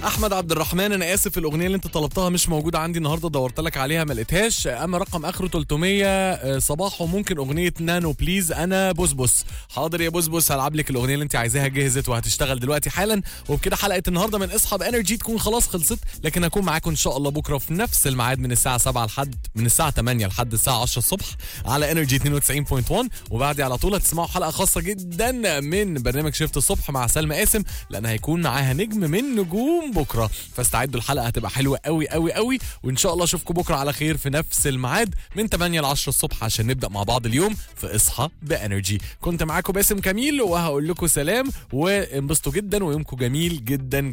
احمد عبد الرحمن انا اسف الاغنيه اللي انت طلبتها مش موجوده عندي النهارده دورت لك عليها ما لقيتهاش اما رقم اخره 300 آه، صباح وممكن اغنيه نانو بليز انا بسبس حاضر يا بسبس هلعب لك الاغنيه اللي انت عايزاها جهزت وهتشتغل دلوقتي حالا وبكده حلقه النهارده من اصحاب انرجي تكون خلاص خلصت لكن هكون معاكم ان شاء الله بكره في نفس الميعاد من الساعه 7 لحد من الساعه 8 لحد الساعه 10 الصبح على انرجي 92.1 وبعدي على طول هتسمعوا حلقه خاصه جدا من برنامج شفت الصبح مع سلمى قاسم لان هيكون معاها نجم من نجوم بكره فاستعدوا الحلقه هتبقى حلوه قوي قوي قوي وان شاء الله اشوفكم بكره على خير في نفس الميعاد من 8 ل 10 الصبح عشان نبدا مع بعض اليوم في اصحى بانرجي كنت معاكم باسم كميل وهقول لكم سلام وانبسطوا جدا ويومكم جميل جدا